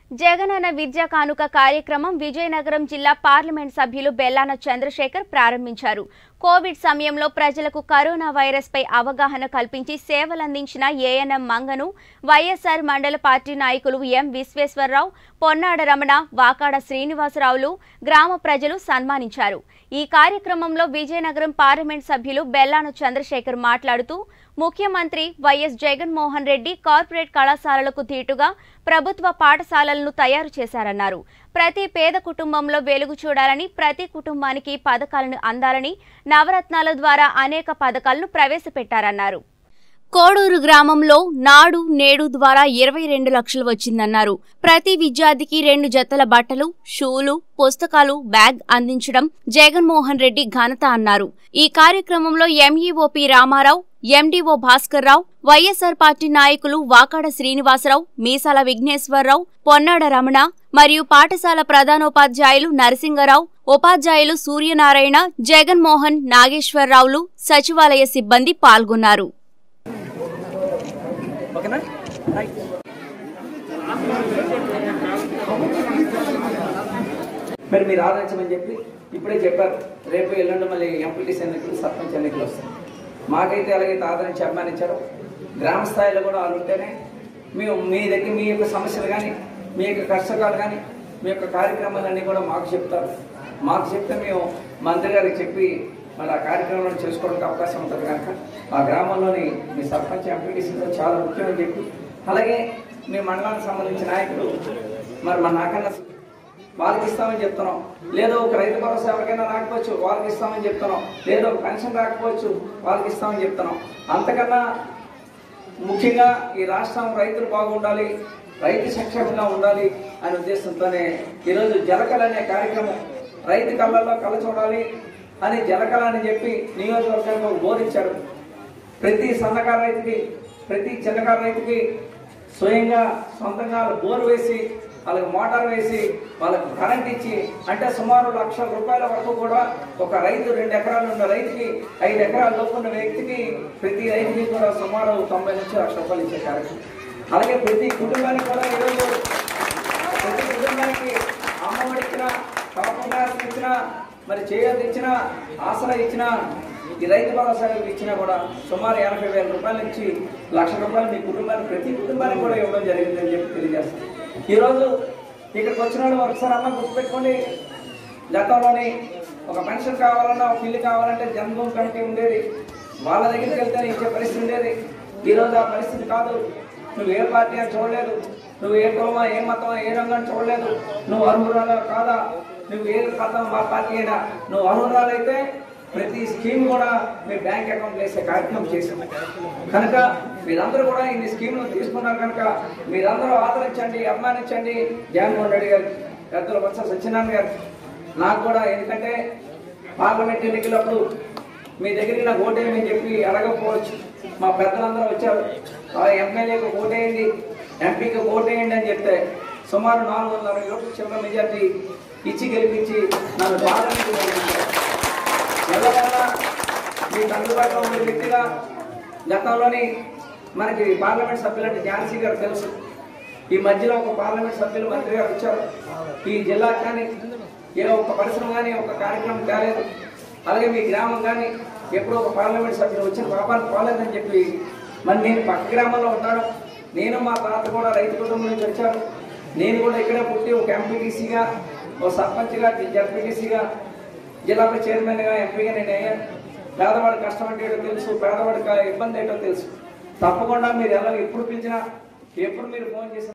జగనన్న విద్యా కానుక కార్యక్రమం విజయనగరం జిల్లా పార్లమెంట్ సభ్యులు బెల్లాన చంద్రశేఖర్ ప్రారంభించారు కోవిడ్ సమయంలో ప్రజలకు కరోనా వైరస్ పై అవగాహన కల్పించి సేవలందించిన ఏఎన్ఎం మంగను వైఎస్ఆర్ మండల పార్టీ నాయకులు ఎం విశ్వేశ్వరరావు పొన్నాడ రమణ వాకాడ శ్రీనివాసరావులు గ్రామ ప్రజలు సన్మానించారు ఈ కార్యక్రమంలో విజయనగరం పార్లమెంట్ సభ్యులు బెల్లాన చంద్రశేఖర్ మాట్లాడుతూ ముఖ్యమంత్రి వైఎస్ జగన్మోహన్ రెడ్డి కార్పొరేట్ కళాశాలలకు ధీటుగా ప్రభుత్వ పాఠశాలలను తయారు చేశారన్నారు ప్రతి పేద కుటుంబంలో వెలుగు చూడాలని ప్రతి కుటుంబానికి పథకాలను అందాలని నవరత్నాల ద్వారా అనేక పథకాలను ప్రవేశపెట్టారన్నారు కోడూరు గ్రామంలో నాడు నేడు ద్వారా ఇరవై రెండు లక్షలు వచ్చిందన్నారు ప్రతి విద్యార్థికి రెండు జతల బట్టలు షూలు పుస్తకాలు బ్యాగ్ అందించడం జగన్మోహన్ రెడ్డి ఘనత అన్నారు ఈ కార్యక్రమంలో MEO P Ramarao MDO Bhaskar Rao YSR party నాయకులు వాకాడ శ్రీనివాసరావు మీసాల విఘ్నేశ్వరరావు పొన్నాడ రమణ మరియు పాఠశాల ప్రధానోపాధ్యాయులు నరసింగరావు ఉపాధ్యాయులు సూర్యనారాయణ జగన్మోహన్ నాగేశ్వరరావులు సచివాలయ సిబ్బంది పాల్గొన్నారు ఓకేనా రైట్ మరి మీరు ఆలోచించమని చెప్పి ఇప్పుడే చెప్పారు రేపు ఎల్లుండి మళ్ళీ ఎంపీటీసీ ఎన్నికలు సర్పంచ్ ఎన్నికలు వస్తాయి మాకైతే ఎలాగైతే ఆదరించి అభిమానించారో గ్రామ స్థాయిలో కూడా వాళ్ళు ఉంటేనే మేము మీ దగ్గర మీ యొక్క సమస్యలు కానీ మీ యొక్క కష్టకాలు కానీ మీ యొక్క కార్యక్రమాలన్నీ కూడా మాకు చెప్తారు మాకు చెప్తే మేము మంత్రి గారికి చెప్పి మరి ఆ కార్యక్రమాలను చేసుకోవడానికి అవకాశం ఉంటుంది కనుక ఆ గ్రామంలోని మీ సర్పంచ్ ఎంపీటీసీలో చాలా ముఖ్యమని చెప్పి అలాగే మీ మండలానికి సంబంధించిన నాయకులు మరి మా నాకన్నా వాళ్ళకి ఇస్తామని చెప్తున్నాం లేదో ఒక రైతు భరోసా ఎవరికైనా రాకపోవచ్చు వాళ్ళకి ఇస్తామని చెప్తున్నాం లేదో ఒక పెన్షన్ రాకపోవచ్చు వాళ్ళకి ఇస్తామని చెప్తున్నాం అంతకన్నా ముఖ్యంగా ఈ రాష్ట్రం రైతులు బాగుండాలి రైతు సంక్షేమంగా ఉండాలి అనే ఉద్దేశంతోనే ఈరోజు జలకళ అనే కార్యక్రమం రైతు కళ్ళల్లో కళ చూడాలి అని జలకళ అని చెప్పి నియోజకవర్గంలో బోధించారు ప్రతి సన్నకారు రైతుకి ప్రతి చిన్నకారు రైతుకి స్వయంగా సొంతంగా బోర్ వేసి వాళ్ళకి మోటార్ వేసి వాళ్ళకి కరెంట్ ఇచ్చి అంటే సుమారు లక్ష రూపాయల వరకు కూడా ఒక రైతు రెండు ఎకరాలు ఉన్న రైతుకి ఐదు ఎకరాల లోపు ఉన్న వ్యక్తికి ప్రతి రైతుకి కూడా సుమారు తొంభై నుంచి లక్ష రూపాయలు ఇచ్చే కార్యక్రమం అలాగే ప్రతి కుటుంబానికి కూడా ఈరోజు ప్రతి కుటుంబానికి అమ్మఒడి ఇచ్చిన తప్పకుండా ఇచ్చిన మరి చేయొద్దు ఇచ్చిన ఆసరా ఇచ్చిన ఈ రైతు భరోసా ఇచ్చినా కూడా సుమారు ఎనభై వేల రూపాయల నుంచి లక్ష రూపాయలు మీ కుటుంబానికి ప్రతి కుటుంబానికి కూడా ఇవ్వడం జరిగిందని చెప్పి తెలియజేస్తాను ఈరోజు ఇక్కడికి వచ్చిన వాళ్ళు ఒకసారి అమ్మ గుర్తుపెట్టుకోండి గతంలోని ఒక పెన్షన్ కావాలన్నా ఒక ఇల్లు కావాలంటే జన్మభూమి కమిటీ ఉండేది వాళ్ళ దగ్గరికి వెళ్తేనే ఇచ్చే పరిస్థితి ఉండేది ఈరోజు ఆ పరిస్థితి కాదు నువ్వు ఏ పార్టీ అని చూడలేదు నువ్వు ఏ కులమా ఏ మతం ఏ రంగం చూడలేదు నువ్వు అర్హురాలు కాదా నువ్వు ఏ మతం మా పార్టీ అయినా నువ్వు అర్హురాలైతే ప్రతి స్కీమ్ కూడా మీ బ్యాంక్ అకౌంట్ వేసే కార్యక్రమం చేసాం కనుక మీరందరూ కూడా ఇన్ని స్కీములు తీసుకున్నారు కనుక మీరందరూ ఆదరించండి అభిమానించండి జగన్మోహన్ రెడ్డి గారు పెద్దలు బొత్స సత్యనారాయణ గారు నాకు కూడా ఎందుకంటే పార్లమెంట్ ఎన్నికలప్పుడు మీ దగ్గరికి నాకు ఓటేయమని చెప్పి అడగకపోవచ్చు మా పెద్దలందరూ వచ్చారు ఆ ఎమ్మెల్యేకి ఓటేయండి ఎంపీకి ఓటేయండి అని చెప్తే సుమారు నాలుగు వందల అరవై ఓట్లు చివరి మెజార్టీ ఇచ్చి గెలిపించి నన్ను పార్లమెంట్ పంపించారు. ఎల్లవల్ల మీకు అందుబాటులో ఉండే వ్యక్తిగా గతంలోని మనకి పార్లమెంట్ సభ్యులంటే ఝాన్సీ గారు తెలుసు ఈ మధ్యలో ఒక పార్లమెంట్ సభ్యులు మంత్రి గారు వచ్చారు ఈ జిల్లా కానీ ఏ ఒక్క పరిశ్రమ కానీ ఒక కార్యక్రమం కాలేదు అలాగే మీ గ్రామం కానీ ఎప్పుడో ఒక పార్లమెంట్ సభ్యులు వచ్చిన పాపాన్ని పోలేదని చెప్పి మరి నేను పక్క గ్రామంలో ఉంటాను నేను మా తాత కూడా రైతు కుటుంబం నుంచి వచ్చాను నేను కూడా ఇక్కడే పుట్టి ఒక ఎంపీటీసీగా ఒక సర్పంచ్గా జడ్పీటీసీగా జిల్లా చైర్మన్గా ఎంపీగా నేను అయ్యాను పేదవాడి కష్టం అంటే ఏంటో తెలుసు పేదవాడికి ఇబ్బంది ఏంటో తెలుసు తప్పకుండా మీరు ఎలా ఎప్పుడు పిలిచినా ఎప్పుడు మీరు ఫోన్ చేసినా